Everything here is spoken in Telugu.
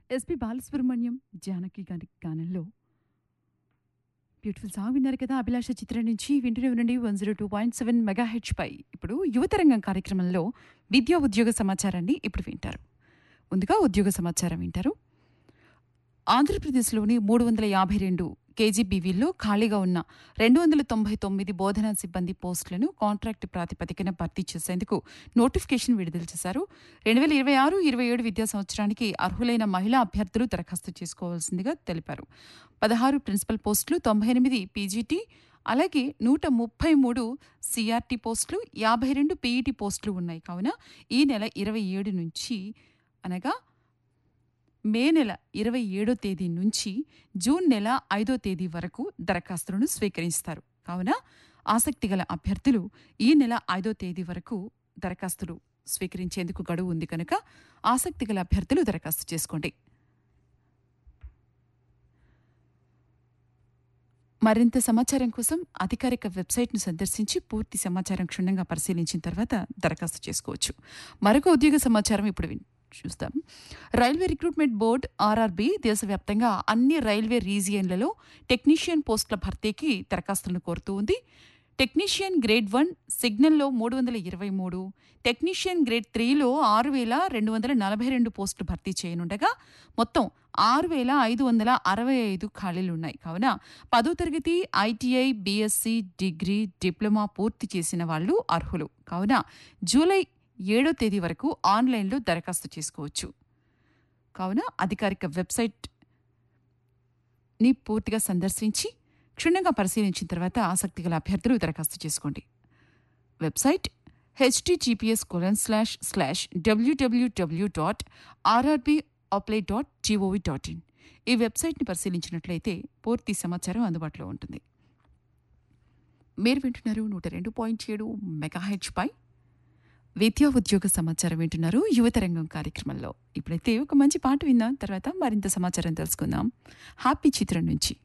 ఎస్పి బాలసుబ్రహ్మణ్యం జానకి గారి గానంలో బ్యూటిఫుల్ సాంగ్ విన్నారు కదా అభిలాష చిత్రం నుంచి వింటూనే ఉండండి one zero two point seven mega హెచ్ పై ఇప్పుడు యువతరంగం కార్యక్రమంలో విద్యా ఉద్యోగ సమాచారాన్ని ఇప్పుడు వింటారు ముందుగా ఉద్యోగ సమాచారం వింటారు ఆంధ్రప్రదేశ్లోని మూడు వందల యాభై రెండు కేజీబీవీల్లో ఖాళీగా ఉన్న రెండు వందల తొంభై తొమ్మిది బోధనా సిబ్బంది పోస్టులను కాంట్రాక్ట్ ప్రాతిపదికన భర్తీ చేసేందుకు నోటిఫికేషన్ విడుదల చేశారు రెండు వేల ఇరవై ఆరు ఇరవై ఏడు విద్యా సంవత్సరానికి అర్హులైన మహిళా అభ్యర్థులు దరఖాస్తు చేసుకోవాల్సిందిగా తెలిపారు పదహారు ప్రిన్సిపల్ పోస్టులు తొంభై ఎనిమిది పీజీటీ అలాగే నూట ముప్పై మూడు సిఆర్టీ పోస్టులు యాభై రెండు పీఈటీ పోస్టులు ఉన్నాయి కావున ఈ నెల ఇరవై ఏడు నుంచి అనగా మే నెల ఇరవై ఏడో తేదీ నుంచి జూన్ నెల ఐదో తేదీ వరకు దరఖాస్తులను స్వీకరిస్తారు కావున ఆసక్తి గల అభ్యర్థులు ఈ నెల ఐదో తేదీ వరకు దరఖాస్తులు స్వీకరించేందుకు గడువు ఉంది కనుక ఆసక్తి గల అభ్యర్థులు దరఖాస్తు చేసుకోండి మరింత సమాచారం కోసం అధికారిక వెబ్సైట్ను సందర్శించి పూర్తి సమాచారం క్షుణ్ణంగా పరిశీలించిన తర్వాత దరఖాస్తు చేసుకోవచ్చు మరొక ఉద్యోగ సమాచారం ఇప్పుడు విన్- చూస్తాం రైల్వే రిక్రూట్మెంట్ బోర్డ్ ఆర్ఆర్బీ దేశవ్యాప్తంగా అన్ని రైల్వే రీజియన్లలో టెక్నీషియన్ పోస్టుల భర్తీకి దరఖాస్తులను కోరుతూ ఉంది టెక్నీషియన్ గ్రేడ్ వన్ సిగ్నల్లో మూడు వందల ఇరవై మూడు టెక్నీషియన్ గ్రేడ్ త్రీలో ఆరు వేల రెండు వందల నలభై రెండు పోస్టులు భర్తీ చేయనుండగా మొత్తం ఆరు వేల ఐదు వందల అరవై ఐదు ఖాళీలున్నాయి కావున పదో తరగతి ఐటీఐ బీఎస్సీ డిగ్రీ డిప్లొమా పూర్తి చేసిన వాళ్ళు అర్హులు కావున జూలై ఏడో తేదీ వరకు ఆన్లైన్లో దరఖాస్తు చేసుకోవచ్చు కావున అధికారిక వెబ్సైట్ ని పూర్తిగా సందర్శించి క్షుణ్ణంగా పరిశీలించిన తర్వాత ఆసక్తి గల అభ్యర్థులు దరఖాస్తు చేసుకోండి website https colon slash slash డబ్ల్యూడబ్ల్యూడబ్ల్యూ dot RRB apply dot gov dot in ఈ వెబ్సైట్ని పరిశీలించినట్లయితే పూర్తి సమాచారం అందుబాటులో ఉంటుంది మీరు వింటున్నారు నూట రెండు పాయింట్ ఏడు మెగాహెచ్ పై విద్యా ఉద్యోగ సమాచారం వింటున్నారు యువతరంగం కార్యక్రమంలో ఇప్పుడైతే ఒక మంచి పాట విందాం తర్వాత మరింత సమాచారం తెలుసుకుందాం హ్యాపీ చిత్రం నుంచి